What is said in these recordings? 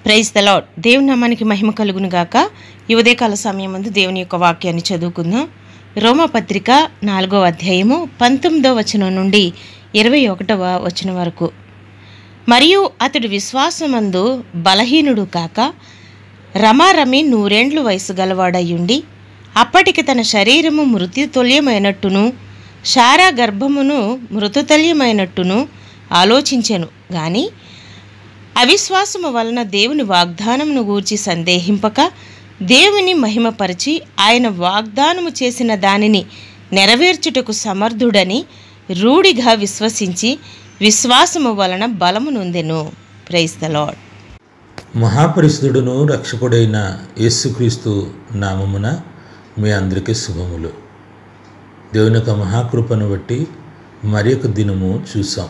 praise the lord దేవుని నామానికి మహిమ కలుగును గాక ఈ ఉదయకాల సమయం ముందు దేవుని యొక్క వాక్యాన్ని చదువుకుందాం రోమపత్రిక నాలుగో అధ్యాయము పంతొమ్మిదో వచనం నుండి ఇరవై ఒకటవ వచనం వరకు మరియు అతడు విశ్వాసమందు బలహీనుడు కాక రమారమి నూరేండ్లు వయసు గలవాడయ్యుండి అప్పటికి తన శరీరము మృత్యుతుల్యమైనట్టును శారా గర్భమును మృతుతుల్యమైనట్టును ఆలోచించెను గాని అవిశ్వాసము వలన దేవుని వాగ్దానమును గూర్చి సందేహింపక దేవుని మహిమపరిచి ఆయన వాగ్దానము చేసిన దానిని నెరవేర్చుటకు సమర్థుడని రూఢిగా విశ్వసించి విశ్వాసము వలన బలము నొందెను ప్రైజ్ ద లాడ్ మహాపరిశుద్ధుడును రక్షకుడైన యేసుక్రీస్తు నామమున మీ అందరికీ శుభములు దేవుని యొక్క మహాకృపను బట్టి మరి ఒక దినము చూసాం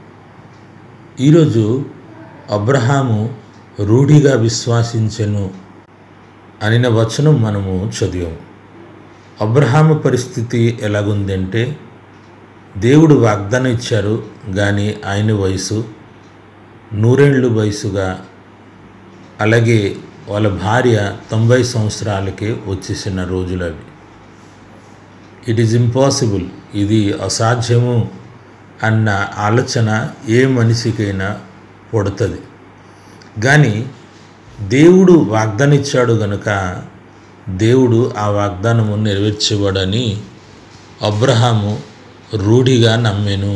ఈరోజు అబ్రహాము రూఢిగా విశ్వాసించెను అనిన వచనం మనము చదివాము అబ్రహాము పరిస్థితి ఎలాగుందంటే దేవుడు వాగ్దానం ఇచ్చారు కానీ ఆయన వయసు నూరేళ్ళు వయసుగా అలాగే వాళ్ళ భార్య తొంభై సంవత్సరాలకే వచ్చేసిన రోజులు అవి ఇట్ ఈజ్ ఇంపాసిబుల్ ఇది అసాధ్యము అన్న ఆలోచన ఏ మనిషికైనా పుడుతుంది కానీ దేవుడు వాగ్దానం ఇచ్చాడు గనుక దేవుడు ఆ వాగ్దానము నెరవేర్చేవాడని అబ్రహాము రూఢిగా నమ్మాను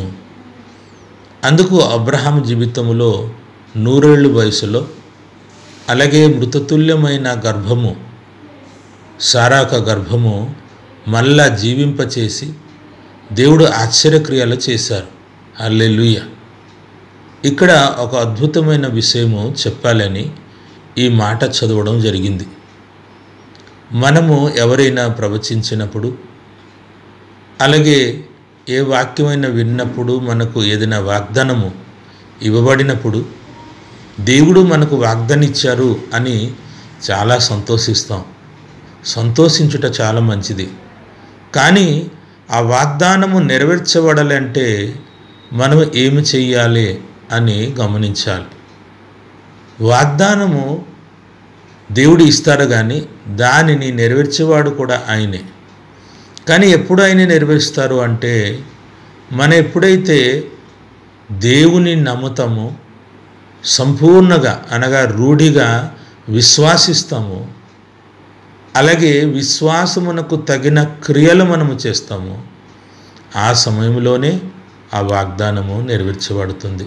అందుకు అబ్రహాం జీవితంలో నూరేళ్ళు వయసులో అలాగే మృతతుల్యమైన గర్భము సారాక గర్భము మళ్ళా జీవింపచేసి దేవుడు ఆశ్చర్యక్రియలు చేశారు అల్లెలుయ్య ఇక్కడ ఒక అద్భుతమైన విషయము చెప్పాలని ఈ మాట చదవడం జరిగింది మనము ఎవరైనా ప్రవచించినప్పుడు అలాగే ఏ వాక్యమైనా విన్నప్పుడు మనకు ఏదైనా వాగ్దానము ఇవ్వబడినప్పుడు దేవుడు మనకు వాగ్దానం ఇచ్చారు అని చాలా సంతోషిస్తాం సంతోషించుట చాలా మంచిది కానీ ఆ వాగ్దానము నెరవేర్చబడాలంటే మనం ఏమి చెయ్యాలి అని గమనించాలి వాగ్దానము దేవుడు ఇస్తాడు కానీ దానిని నెరవేర్చేవాడు కూడా ఆయనే కానీ ఎప్పుడు ఆయన నెరవేరుస్తారు అంటే మనం ఎప్పుడైతే దేవుని నమ్ముతామో సంపూర్ణంగా అనగా రూఢిగా విశ్వాసిస్తాము అలాగే విశ్వాసమునకు తగిన క్రియలు మనము చేస్తాము ఆ సమయంలోనే ఆ వాగ్దానము నెరవేర్చబడుతుంది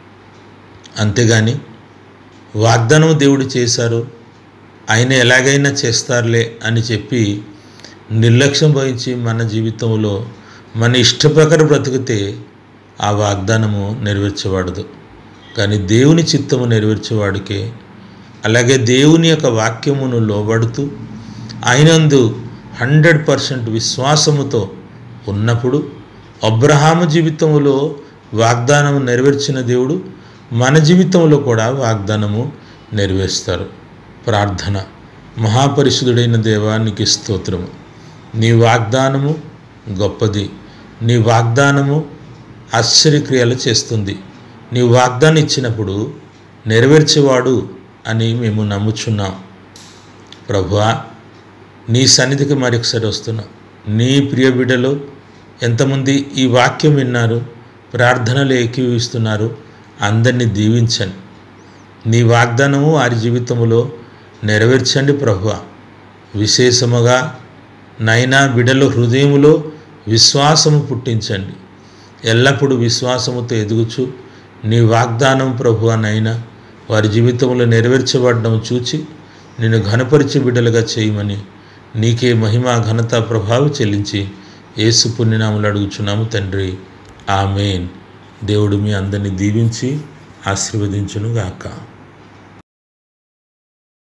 అంతేగాని వాగ్దానం దేవుడు చేశారు ఆయన ఎలాగైనా చేస్తారులే అని చెప్పి నిర్లక్ష్యం వహించి మన జీవితంలో మన ఇష్టప్రకారం బ్రతికితే ఆ వాగ్దానము నెరవేర్చబడదు కానీ దేవుని చిత్తము నెరవేర్చేవాడికే అలాగే దేవుని యొక్క వాక్యమును లోబడుతూ ఆయనందు హండ్రెడ్ పర్సెంట్ విశ్వాసముతో ఉన్నప్పుడు అబ్రహాము జీవితంలో వాగ్దానము నెరవేర్చిన దేవుడు మన జీవితంలో కూడా వాగ్దానము నెరవేరుస్తారు ప్రార్థన మహాపరిశుద్ధుడైన దేవానికి స్తోత్రము నీ వాగ్దానము గొప్పది నీ వాగ్దానము ఆశ్చర్యక్రియలు చేస్తుంది నీ వాగ్దానం ఇచ్చినప్పుడు నెరవేర్చేవాడు అని మేము నమ్ముచున్నాం ప్రభువా నీ సన్నిధికి మరొకసారి వస్తున్నాం నీ ప్రియ బిడ్డలు ఎంతమంది ఈ వాక్యం విన్నారు ప్రార్థనలు ఏకీవిస్తున్నారు అందరినీ దీవించండి నీ వాగ్దానము వారి జీవితంలో నెరవేర్చండి ప్రభువ విశేషముగా నైనా బిడల హృదయములో విశ్వాసము పుట్టించండి ఎల్లప్పుడూ విశ్వాసముతో ఎదుగుచు నీ వాగ్దానం ప్రభు నైనా వారి జీవితంలో నెరవేర్చబడడం చూచి నేను ఘనపరిచి బిడ్డలుగా చేయమని నీకే మహిమ ఘనత ప్రభావం చెల్లించి ఏసు పుణ్యనాములు అడుగుచున్నాము తండ్రి ఆమెన్ దేవుడు మీ అందరినీ దీవించి ఆశీర్వదించును గాక